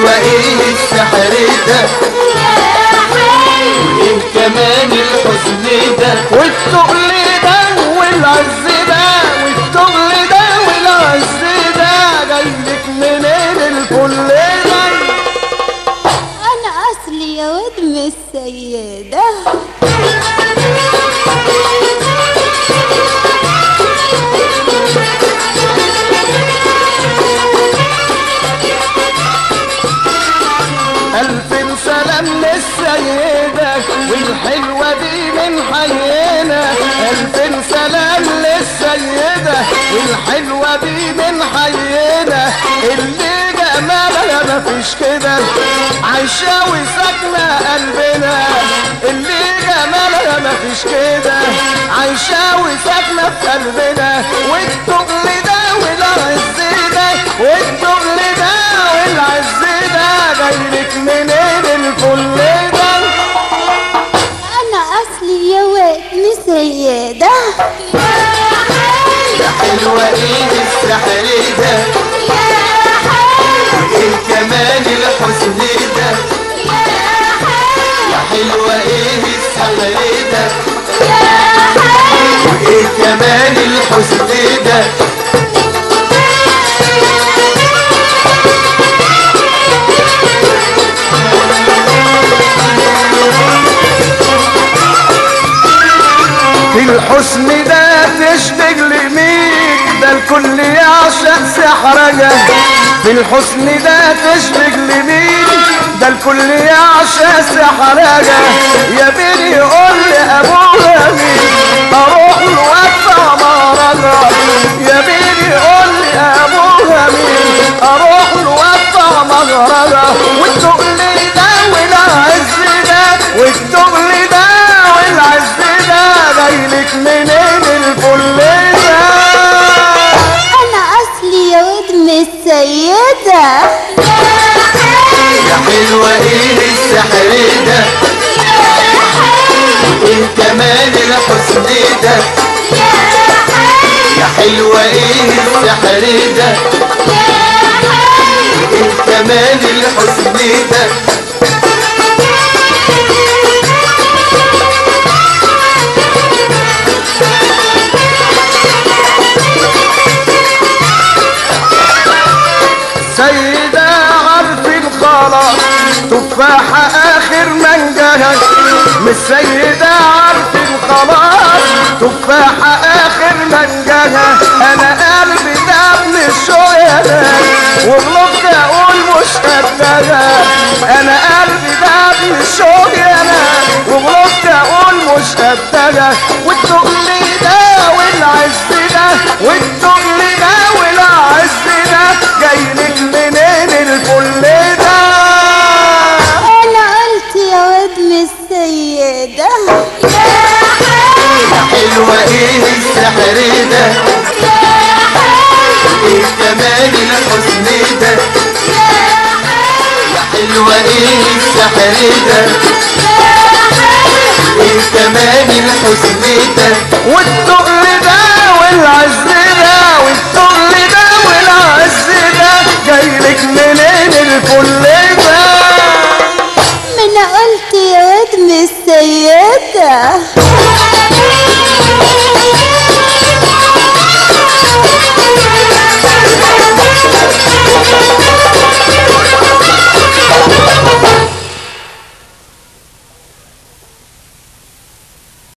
حلوة ايه السحر ده ايه كمان الحزن ده والتقل ده والعز ده والتقل ده والعز ده جايلك منين الكل ده انا اصلي يا واد من السيدة ألف سلام للسيدة والحلوة دي من حينا ألف سلام للسيدة والحلوة دي من حينا اللي جمالها مفيش كده عايشة وساكنة قلبنا اللي جمالها مفيش كده عايشة وساكنة في قلبنا والتقل ده والعز ده والتقل ده والعز ده جايلك منين الكل ده انا اصلي يا واد من سيدة حلوة ايه السحر ده ايه كمان الحزن ده يا حلوة ايه السحر ده وايه كمان الحزن ده في الحسن ده تشبه لمين ده الكل يعشق سحرجة في الحسن ده تشبه لمين ده الكل يعشق سحرجة يا بني قول لي ابوها مين اروح له وادفع مهرجة يا بني قول لي ابوها مين اروح له وادفع مهرجة والتقل ده والعز ده والتقل ده والعز ده جايلك منين الكل ده انا اصلي يا واد من السيدة يا حلوة ايه السحر ده ايه كمان الحزن ده يا حلوة ايه السحر ده ايه كمان الحزن ده سيدة عارفين خلاص تفاحة آخر منجها مش سيدة عارفين خلاص تفاحة آخر منجها أنا قلبي ده من الشوية وغلطت أقول مش قدها أنا قلبي ده من الشوية وغلطت أقول مش قدها والتقل ده والعز ده والتقل ده والعز ده جايلك منين الكل ده انا قلت يا واد من السيدة يا حلوة ايه السحر ده ايه كمان الحزن ده يا حلوة ايه السحر ده ايه كمان الحزن ده والتقل ده والعز